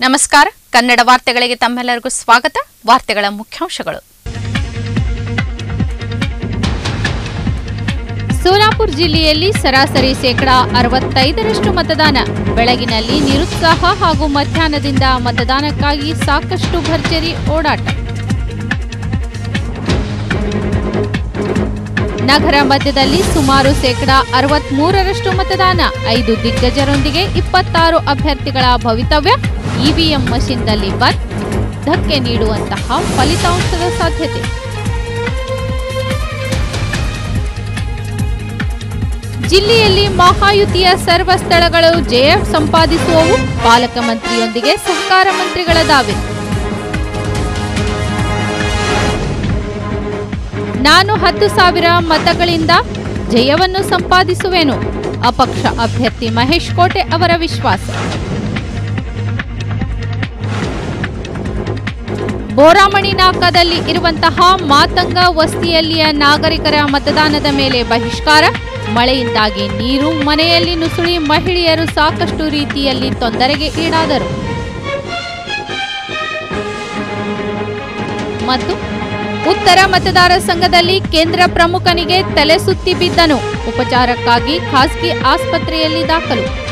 ನಮಸ್ಕಾರ ಕನ್ನಡ ವಾರ್ತೆಗಳಿಗೆ ತಮ್ಮೆಲ್ಲರಿಗೂ ಸ್ವಾಗತ ವಾರ್ತೆಗಳ ಮುಖ್ಯಾಂಶಗಳು ಸೋಲಾಪುರ ಜಿಲ್ಲೆಯಲ್ಲಿ ಸರಾಸರಿ ಶೇಕಡಾ ಅರವತ್ತೈದರಷ್ಟು ಮತದಾನ ಬೆಳಗಿನಲ್ಲಿ ನಿರುತ್ಸಾಹ ಹಾಗೂ ಮಧ್ಯಾಹ್ನದಿಂದ ಮತದಾನಕ್ಕಾಗಿ ಸಾಕಷ್ಟು ಭರ್ಜರಿ ಓಡಾಟ ನಗರ ಮಧ್ಯದಲ್ಲಿ ಸುಮಾರು ಶೇಕಡಾ ಅರವತ್ಮೂರರಷ್ಟು ಮತದಾನ ಐದು ದಿಗ್ಗಜರೊಂದಿಗೆ ಇಪ್ಪತ್ತಾರು ಅಭ್ಯರ್ಥಿಗಳ ಭವಿತವ್ಯ ಇವಿಎಂ ಮಷಿನ್ದಲ್ಲಿ ಬಂದ್ ಧಕ್ಕೆ ನೀಡುವಂತಹ ಫಲಿತಾಂಶದ ಸಾಧ್ಯತೆ ಜಿಲ್ಲೆಯಲ್ಲಿ ಮಹಾಯುತಿಯ ಸರ್ವ ಸ್ಥಳಗಳು ಜಯ ಸಂಪಾದಿಸುವವು ಪಾಲಕ ಮಂತ್ರಿಯೊಂದಿಗೆ ಸಹಕಾರ ಮಂತ್ರಿಗಳ ದಾವೆ ನಾನು ಹತ್ತು ಸಾವಿರ ಮತಗಳಿಂದ ಜಯವನ್ನು ಸಂಪಾದಿಸುವೆನು ಅಪಕ್ಷ ಅಭ್ಯರ್ಥಿ ಮಹೇಶ್ ಕೋಟೆ ಅವರ ವಿಶ್ವಾಸ ಬೋರಾಮಣಿ ನಾಕದಲ್ಲಿ ಇರುವಂತಹ ಮಾತಂಗ ವಸ್ತಿಯಲ್ಲಿಯ ನಾಗರಿಕರ ಮತದಾನದ ಮೇಲೆ ಬಹಿಷ್ಕಾರ ಮಳೆಯಿಂದಾಗಿ ನೀರು ಮನೆಯಲ್ಲಿ ನುಸುಳಿ ಮಹಿಳೆಯರು ಸಾಕಷ್ಟು ರೀತಿಯಲ್ಲಿ ತೊಂದರೆಗೆ ಈಡಾದರು ಮತ್ತು ಉತ್ತರ ಮತದಾರ ಸಂಘದಲ್ಲಿ ಕೇಂದ್ರ ಪ್ರಮುಖನಿಗೆ ತಲೆ ಸುತ್ತಿ ಬಿದ್ದನು ಉಪಚಾರಕ್ಕಾಗಿ ಖಾಸಗಿ ಆಸ್ಪತ್ರೆಯಲ್ಲಿ ದಾಖಲು